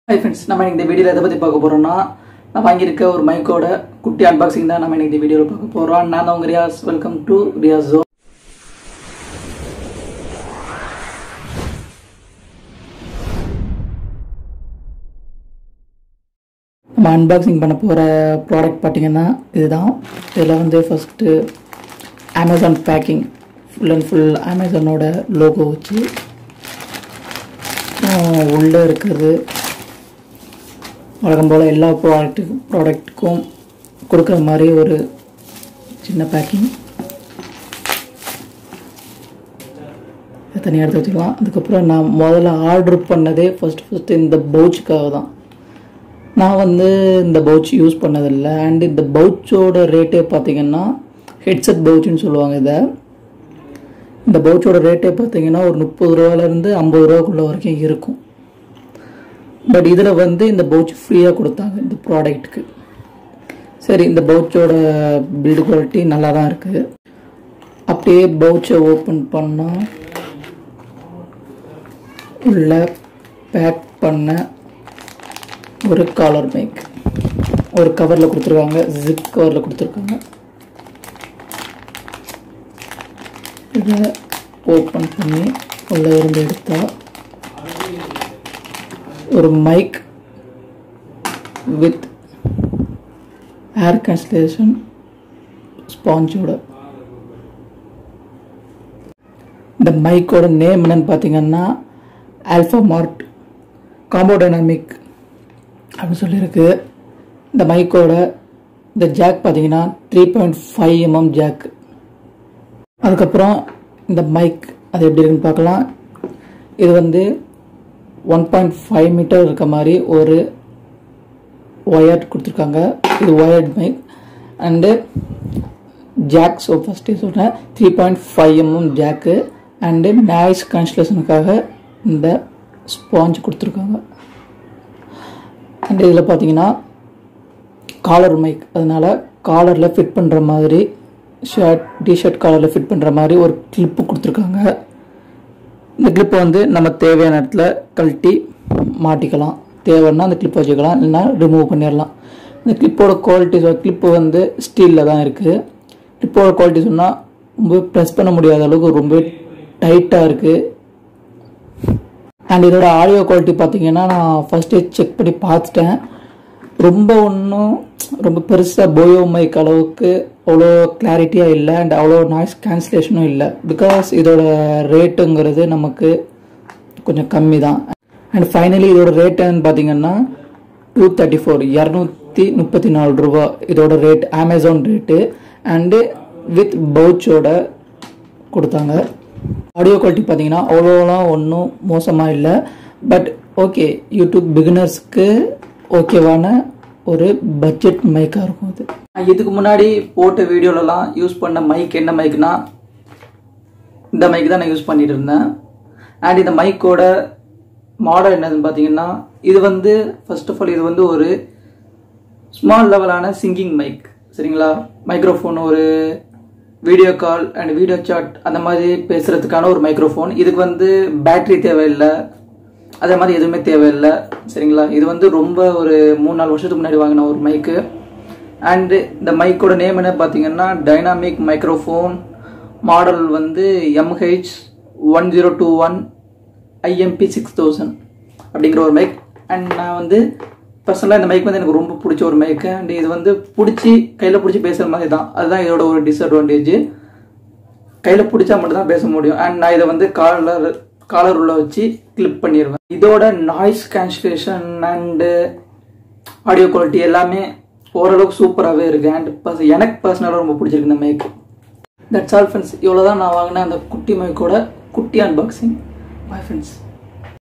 hi friends நம்ம இன்னைக்கு இந்த வீடியோவில் எதை பற்றி பார்க்க போகிறோம்னா நான் வாங்கியிருக்க ஒரு மைக்கோட குட்டி அன்பாக்சிங் தான் நம்ம இன்னைக்கு இந்த வீடியோவில் பார்க்க போகிறோம் நான் தான் உங்கள் ரியாஸ் வெல்கம் டு ரியாஸ் ஜோ நம்ம அன்பாக்சிங் பண்ண போகிற ப்ராடக்ட் பார்த்தீங்கன்னா இதுதான் இதில் வந்து first Amazon packing full and full அமேசானோட லோகோ வச்சு அப்புறம் உள்ளே இருக்கிறது வழக்கம் போல் எல்லா ப்ராடக்ட்டு ப்ராடக்ட்டுக்கும் கொடுக்குற மாதிரி ஒரு சின்ன பேக்கிங் தனியாக எடுத்து வச்சுக்கலாம் அதுக்கப்புறம் நான் முதல்ல ஆர்டர் பண்ணதே ஃபஸ்ட்டு ஃபஸ்ட்டு இந்த பவுச்சுக்காக தான் நான் வந்து இந்த பவுச் யூஸ் பண்ணதில்லை அண்ட் இந்த பவுச்சோட ரேட்டே பார்த்தீங்கன்னா ஹெட்செட் பவுச்சுன்னு சொல்லுவாங்க இதை இந்த பவுச்சோட ரேட்டே பார்த்தீங்கன்னா ஒரு முப்பது ரூபாலேருந்து ஐம்பது ரூபாக்குள்ள வரைக்கும் இருக்கும் பட் இதில் வந்து இந்த பவுச் ஃப்ரீயாக கொடுத்தாங்க இந்த ப்ராடக்ட்டுக்கு சரி இந்த பவுச்சோட பில்டு குவாலிட்டி நல்லா தான் இருக்குது அப்படியே பவுச்சை ஓப்பன் பண்ணால் உள்ள பேக் பண்ண ஒரு காலர் மைக் ஒரு கவரில் கொடுத்துருக்காங்க ஜிப் கவரில் கொடுத்துருக்காங்க இதை ஓப்பன் பண்ணி உள்ளே இருந்து எடுத்தால் ஒரு மைக் வித் ஏர் கன்சலேஷன் ஸ்பாஞ்சோட இந்த மைக்கோட நேம் என்னன்னு பார்த்தீங்கன்னா ஆல்ஃபா மார்ட் காம்போ டைனாமிக் அப்படின்னு சொல்லியிருக்கு இந்த மைக்கோட இந்த ஜாக் பார்த்தீங்கன்னா three point five mm jack அதுக்கப்புறம் இந்த மைக் அது எப்படி இருக்குன்னு பார்க்கலாம் இது வந்து ஒன் பாயிண்ட் ஃபைவ் மீட்டர் இருக்க மாதிரி ஒரு ஒயர்ட் கொடுத்துருக்காங்க இது wired mic and jack so ஃபஸ்ட்டே சொல்கிறேன் three point five mm jack and noise கன்சலேஷனுக்காக இந்த ஸ்பாஞ்ச் கொடுத்துருக்காங்க அண்ட் இதில் பார்த்தீங்கன்னா காலர் மைக் அதனால் காலரில் ஃபிட் பண்ணுற மாதிரி ஷர்ட் டிஷர்ட் காலரில் ஃபிட் பண்ணுற மாதிரி ஒரு கிளிப்பு கொடுத்துருக்காங்க இந்த கிளிப்பை வந்து நம்ம தேவையான இடத்துல கழட்டி மாட்டிக்கலாம் தேவைன்னா அந்த கிளிப்பை வச்சுக்கலாம் இல்லைன்னா ரிமூவ் பண்ணிடலாம் இந்த கிளிப்போட குவாலிட்டி கிளிப்பு வந்து ஸ்டீலில் தான் இருக்குது கிளிப்போட குவாலிட்டி சொன்னால் ரொம்ப ப்ரெஸ் பண்ண முடியாத அளவுக்கு ரொம்ப டைட்டாக இருக்குது அண்ட் இதோட ஆடியோ குவாலிட்டி பார்த்தீங்கன்னா நான் ஃபஸ்ட்டே செக் பண்ணி பார்த்துட்டேன் ரொம்ப ஒன்றும் ரொம்ப பெருசாக போயோ மைக் அளவுக்கு அவ்வளோ கிளாரிட்டியாக இல்லை அண்ட் அவ்வளோ நாய்ஸ் கேன்சலேஷனும் இல்லை பிகாஸ் இதோட ரேட்டுங்கிறது நமக்கு கொஞ்சம் கம்மி தான் அண்ட் ஃபைனலி இதோட ரேட்டுன்னு பார்த்தீங்கன்னா டூ தேர்ட்டி ஃபோர் இரநூத்தி முப்பத்தி நாலு ரூபா இதோட rate Amazon rate and with பவுச்சோட கொடுத்தாங்க ஆடியோ குவாலிட்டி பார்த்தீங்கன்னா அவ்வளோலாம் ஒன்றும் மோசமாக இல்லை பட் ஓகே யூடியூப் பிகினர்ஸ்க்கு ஓகேவான ஒரு பட்ஜெட் மைக்காக இருக்கும் அது இதுக்கு முன்னாடி போட்ட வீடியோலலாம் யூஸ் பண்ண மைக் என்ன மைக்னா இந்த மைக் தான் நான் யூஸ் பண்ணிட்டு இருந்தேன் அண்ட் இந்த மைக்கோட மாடல் என்னதுன்னு பார்த்தீங்கன்னா இது வந்து ஃபர்ஸ்ட் ஆஃப் ஆல் இது வந்து ஒரு ஸ்மால் லெவலான சிங்கிங் மைக் சரிங்களா மைக்ரோஃபோன் ஒரு video call and video chat அந்த மாதிரி பேசுறதுக்கான ஒரு மைக்ரோஃபோன் இதுக்கு வந்து பேட்டரி தேவையில்லை அதே மாதிரி எதுவுமே தேவையில்லை சரிங்களா இது வந்து ரொம்ப ஒரு மூணு நாலு வருஷத்துக்கு முன்னாடி வாங்கின ஒரு மைக்கு அண்டு இந்த மைக்கோட நேம் என்ன பார்த்தீங்கன்னா டைனாமிக் மைக்ரோஃபோன் மாடல் வந்து MH one zero two one IMP six thousand அப்படிங்கிற ஒரு மைக் அண்ட் நான் வந்து பர்சனலாக இந்த மைக் வந்து எனக்கு ரொம்ப பிடிச்ச ஒரு மைக்கு அண்ட் இது வந்து பிடிச்சி கையில் பிடிச்சி பேசுகிற மாதிரி தான் அதுதான் இதோட ஒரு டிஸ்அட்வான்டேஜ் கையில் பிடிச்சா மட்டும் தான் பேச முடியும் அண்ட் நான் இதை வந்து காலர் காலர் உள்ள வச்சு கிளிப் பண்ணிடுவேன் இதோட noise cancellation and audio quality எல்லாமே ஓரளவுக்கு சூப்பராகவே இருக்குது அண்ட் பர்ஸ் எனக்கு பர்சனலாக ரொம்ப பிடிச்சிருக்கு இந்த மைக் தட்ஸ் ஆல் ஃப்ரெண்ட்ஸ் இவ்வளோ தான் நான் வாங்கின அந்த குட்டி மைக்கோட குட்டி அன்பாக்சிங் பாய் ஃப்ரெண்ட்ஸ்